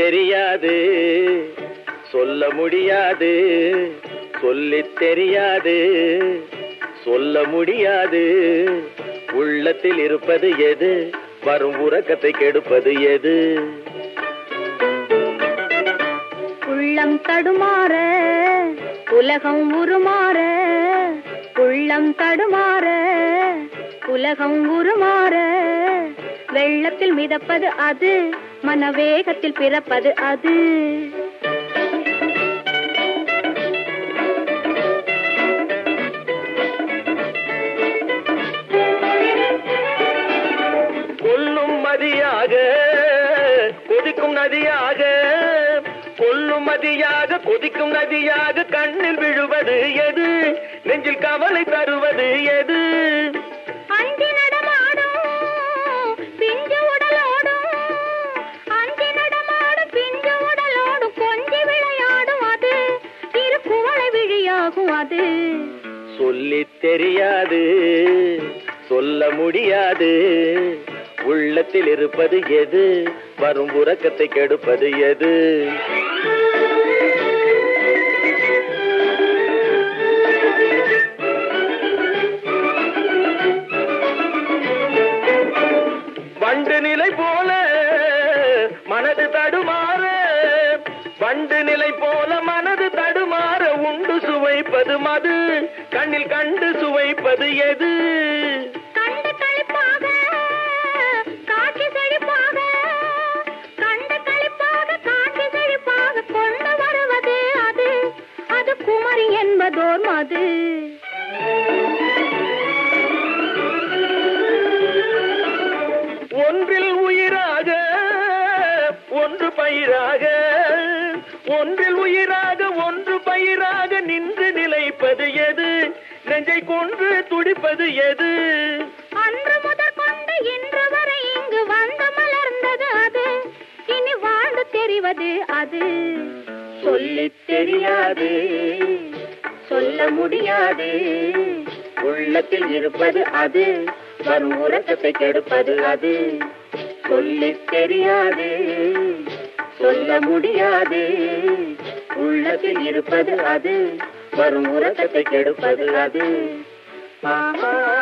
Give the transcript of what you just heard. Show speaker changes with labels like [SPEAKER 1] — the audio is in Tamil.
[SPEAKER 1] தெரியாது சொல்ல முடியாது சொல்லித் தெரியாது சொல்ல முடியாது உள்ளத்தில் இருப்பது எது வரும் உறக்கத்தை கெடுப்பது எது
[SPEAKER 2] உள்ளம் தடுமாற உலகம் உருமாற உள்ளம் தடுமாற உலகம் உருமாற வெள்ளத்தில் மிதப்பது அது மனவேகத்தில் பிறப்பது அது
[SPEAKER 1] கொல்லும் மதியாக கொதிக்கும் நதியாக கொல்லும் மதியாக கொதிக்கும் நதியாக கண்ணில் விழுவது எது நெஞ்சில் கவலை தருவது எது
[SPEAKER 2] அஞ்சி நடமாடும் பிஞ்சு உடலோடும் அஞ்சி நடமாடும் பிஞ்சு உடலோடும் கொஞ்சி விளையாடும் அது திருக்குவளை விழியாகும் அது
[SPEAKER 1] சொல்லித் தெரியாது சொல்ல முடியாது உள்ளத்தில் இருப்பது எது வரும் உறக்கத்தை கெடுப்பது எது வண்டு நிலை போல மனது தடுமாற வண்டு நிலை போல மனது தடுமாற உண்டு சுவைப்பது மது கண்ணில் கண்டு சுவைப்பது எது
[SPEAKER 2] கண்டு களிப்பாக காட்சி செழிப்பாக கண்டு களிப்பாக காட்சி செழிப்பாக கொண்டு வருவது அது அது குமரி என்பதோர் மது
[SPEAKER 1] ஒன்றில் உயிராக ஒன்று பயிராக ஒன்றில் உயிராக ஒன்று பயிராக நின்று நிலைப்பது எது நெஞ்சை கொன்று துடிப்பது எது
[SPEAKER 2] அன்று முதற் கொண்டு இன்று வரை இங்கு வந்து மலர்ந்தது அது இனி வாழ்ந்து தெரிவது அது
[SPEAKER 1] சொல்லித் தெரியாது சொல்ல முடியாது உள்ளத்தில் இருப்பது அது வரும் உறக்கத்தை கெடுப்பது அது சொல்லித் தெரியாது சொல்ல முடியாது உள்ளத்தில் இருப்பது அது வரும் உறக்கத்தை கெடுப்பது அது ஆஹா